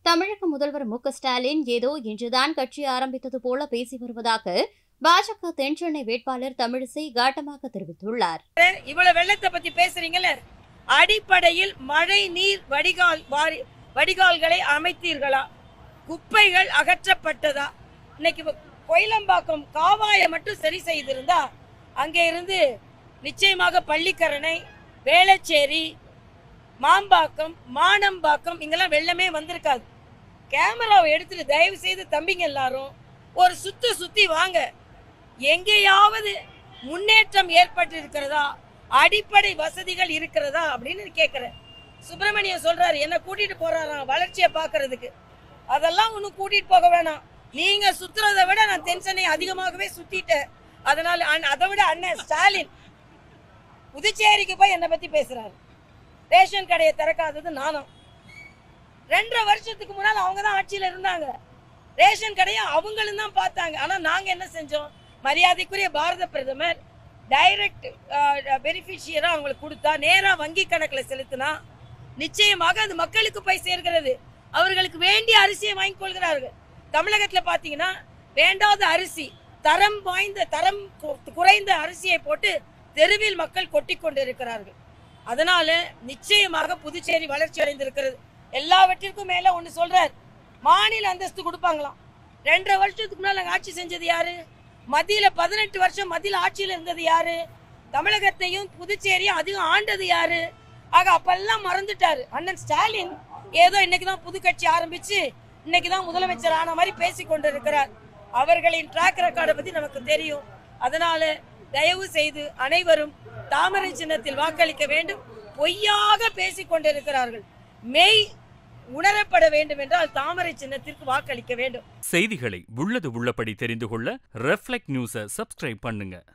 தமிழக முதல்வர் மு க ஸ்டாலின் ஏதோ இன்றுதான் கட்சி ஆரம்பித்தது போல பேசி வருவதாக பாஜக தென்சென்னை வேட்பாளர் தமிழிசை காட்டமாக தெரிவித்துள்ளார் இவ்வளவு வெள்ளத்தை பத்தி பேசுறீங்கல்ல அடிப்படையில் மழை நீர் வடிகால் வாரி- வடிகால்களை அமைத்தீர்களா குப்பைகள் அகற்றப்பட்டதா இன்னைக்கு வ- கோயிலம்பாக்கம் காவாயை மட்டும் சரி செய்திருந்தா அங்கே இருந்து நிச்சயமாக பள்ளிக்கரணை வேளச்சேரி மாம்பாக்கம் மானம்பாக்கம் இங்கெல்லாம் வெள்ளமே வந்திருக்காது கேமராவை எடுத்துட்டு தயவு செய்து தம்பிங்க எல்லாரும் ஒரு சுத்து சுத்தி வாங்க எங்கேயாவது முன்னேற்றம் ஏற்பட்டு இருக்கிறதா அடிப்படை வசதிகள் இருக்கிறதா அப்படின்னு கேட்கிறேன் சுப்பிரமணியம் சொல்றாரு என்ன கூட்டிட்டு போறாராம் வளர்ச்சியை பார்க்கிறதுக்கு அதெல்லாம் ஒன்றும் கூட்டிட்டு போக வேணாம் நீங்க சுத்துறதை விட நான் டென்ஷனை அதிகமாகவே சுத்திட்டேன் அதனால அண்ண- அதை விட அண்ணன் ஸ்டாலின் புதுச்சேரிக்கு போய் என்னை பத்தி பேசுறாரு ரேஷன் கடையை திறக்காதது நானும் ரெண்டரை வருஷத்துக்கு முன்னால் அவங்க தான் ஆட்சியில் இருந்தாங்க ரேஷன் கடையை அவங்களும் தான் பார்த்தாங்க ஆனா நாங்க என்ன செஞ்சோம் மரியாதைக்குரிய பாரத பிரதமர் டைரக்ட் பெனிஃபிஷியரா அவங்களுக்கு கொடுத்தா நேரா வங்கி கணக்குல செலுத்தினா நிச்சயமாக அது மக்களுக்கு போய் சேர்கிறது அவர்களுக்கு வேண்டிய அரிசியை வாங்கி கொள்கிறார்கள் தமிழகத்துல பாத்தீங்கன்னா வேண்டாத அரிசி தரம் வாய்ந்த தரம் கு- குறைந்த அரிசியை போட்டு தெருவில் மக்கள் கொட்டி கொண்டு இருக்கிறார்கள் அதனால நிச்சயமாக புதுச்சேரி வளர்ச்சி அடைந்திருக்கிறது எல்லாவற்றிற்கும் மேல ஒண்ணு சொல்றார் மாநில அந்தஸ்து கொடுப்பாங்களாம் ரெண்டரை வருஷத்துக்கு முன்னால நாங்க ஆட்சி செஞ்சது யாரு மத்தியில பதினெட்டு வருஷம் மத்தியில ஆட்சியில இருந்தது யாரு தமிழகத்தையும் புதுச்சேரியும் அதிகம் ஆண்டது யாரு ஆக அப்பெல்லாம் மறந்துட்டாரு அண்ணன் ஸ்டாலின் ஏதோ இன்னைக்கு தான் புது கட்சி ஆரம்பிச்சு இன்னைக்கு தான் முதலமைச்சர் ஆன மாதிரி பேசி கொண்டிருக்கிறார் அவர்களின் ட்ராக் ரெக்கார்டை பத்தி நமக்கு தெரியும் அதனால தயவு செய்து அனைவரும் தாமரை சின்னத்தில் வாக்களிக்க வேண்டும் பொய்யாக பேசிக் கொண்டிருக்கிறார்கள் மெய் உணரப்பட வேண்டும் என்றால் தாமரை சின்னத்திற்கு வாக்களிக்க வேண்டும் செய்திகளை உள்ளது உள்ளபடி தெரிந்து கொள்ள ரெஃப்ளெக்ட் நியூஸை சப்ஸ்கிரைப் பண்ணுங்க